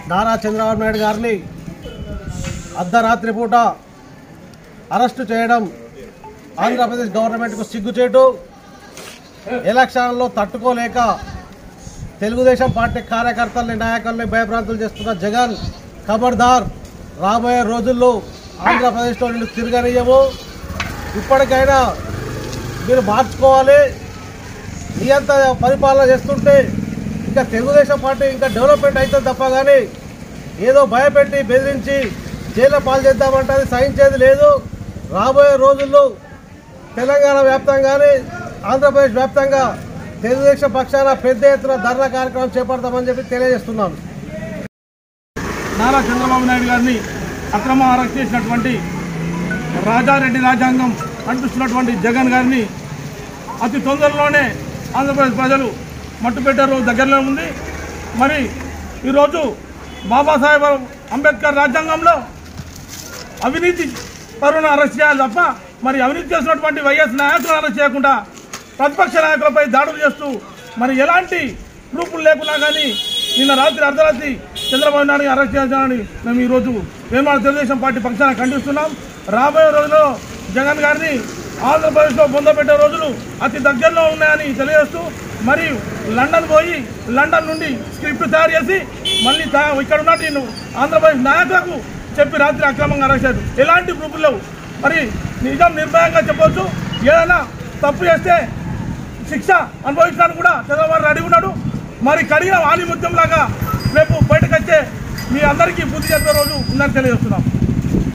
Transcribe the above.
నారా చంద్రబాబు నాయుడు గారిని అర్ధరాత్రి పూట అరెస్టు చేయడం ఆంధ్రప్రదేశ్ గవర్నమెంట్కు సిగ్గుచేటు ఎలక్షన్లో తట్టుకోలేక తెలుగుదేశం పార్టీ కార్యకర్తల్ని నాయకుల్ని భయభ్రాంతులు చేస్తున్న జగన్ ఖబర్దార్ రాబోయే రోజుల్లో ఆంధ్రప్రదేశ్లో నిన్ను తిరగనీయము ఇప్పటికైనా మీరు మార్చుకోవాలి నీ అంత పరిపాలన చేస్తుంటే ఇంకా తెలుగుదేశం పార్టీ ఇంకా డెవలప్మెంట్ అవుతుంది తప్ప కానీ ఏదో భయపెట్టి బెదిరించి జైల్లో పాలు చేద్దామంటే అది సహించేది లేదు రాబోయే రోజుల్లో తెలంగాణ వ్యాప్తంగానే ఆంధ్రప్రదేశ్ వ్యాప్తంగా తెలుగుదేశం పక్షాన పెద్ద ఎత్తున ధర్నా కార్యక్రమం చేపడతామని చెప్పి తెలియజేస్తున్నాను నారా చంద్రబాబు నాయుడు గారిని అక్రమ అరెస్ట్ చేసినటువంటి రాజారెడ్డి రాజ్యాంగం అంటుస్తున్నటువంటి జగన్ గారిని అతి తొందరలోనే ఆంధ్రప్రదేశ్ ప్రజలు మట్టుపెట్టే రోజు దగ్గరలో ఉంది మరి ఈరోజు బాబాసాహెబ్ అంబేద్కర్ రాజ్యాంగంలో అవినీతి పరువును అరెస్ట్ చేయాలి తప్ప మరి అవినీతి చేసినటువంటి వైఎస్ నాయకులను అరెస్ట్ చేయకుండా ప్రతిపక్ష నాయకులపై దాడులు చేస్తూ మరి ఎలాంటి ప్రూఫ్లు లేకున్నా కానీ నిన్న రాత్రి అర్ధరాత్రి చంద్రబాబు నాయుడు అరెస్ట్ చేయాలని మేము ఈరోజు వేమాడ తెలుగుదేశం పార్టీ పక్షాన ఖండిస్తున్నాం రాబోయే రోజుల్లో జగన్ గారిని ఆంధ్రప్రదేశ్లో పొందబెట్టే రోజులు అతి దగ్గరలో ఉన్నాయని తెలియజేస్తూ మరియు లండన్ పోయి లండన్ నుండి స్క్రిప్ట్ తయారు చేసి మళ్ళీ తా- ఇక్కడ ఉన్నట్టు ఆంధ్రప్రదేశ్ నాయకులకు చెప్పి రాత్రి అక్రమంగా అరెస్ట్ చేశారు ఎలాంటి ప్రూఫ్లు లేవు మరి నిజం నిర్భయంగా చెప్పొచ్చు ఏదైనా తప్పు చేస్తే శిక్ష అనుభవించడానికి కూడా చంద్రబాబు రెడీ ఉన్నాడు మరి కడిగిన వాణి ముత్యం లాగా రేపు బయటకు వచ్చే మీ అందరికీ బుద్ధి చెప్పే రోజు ఉందని తెలియజేస్తున్నాం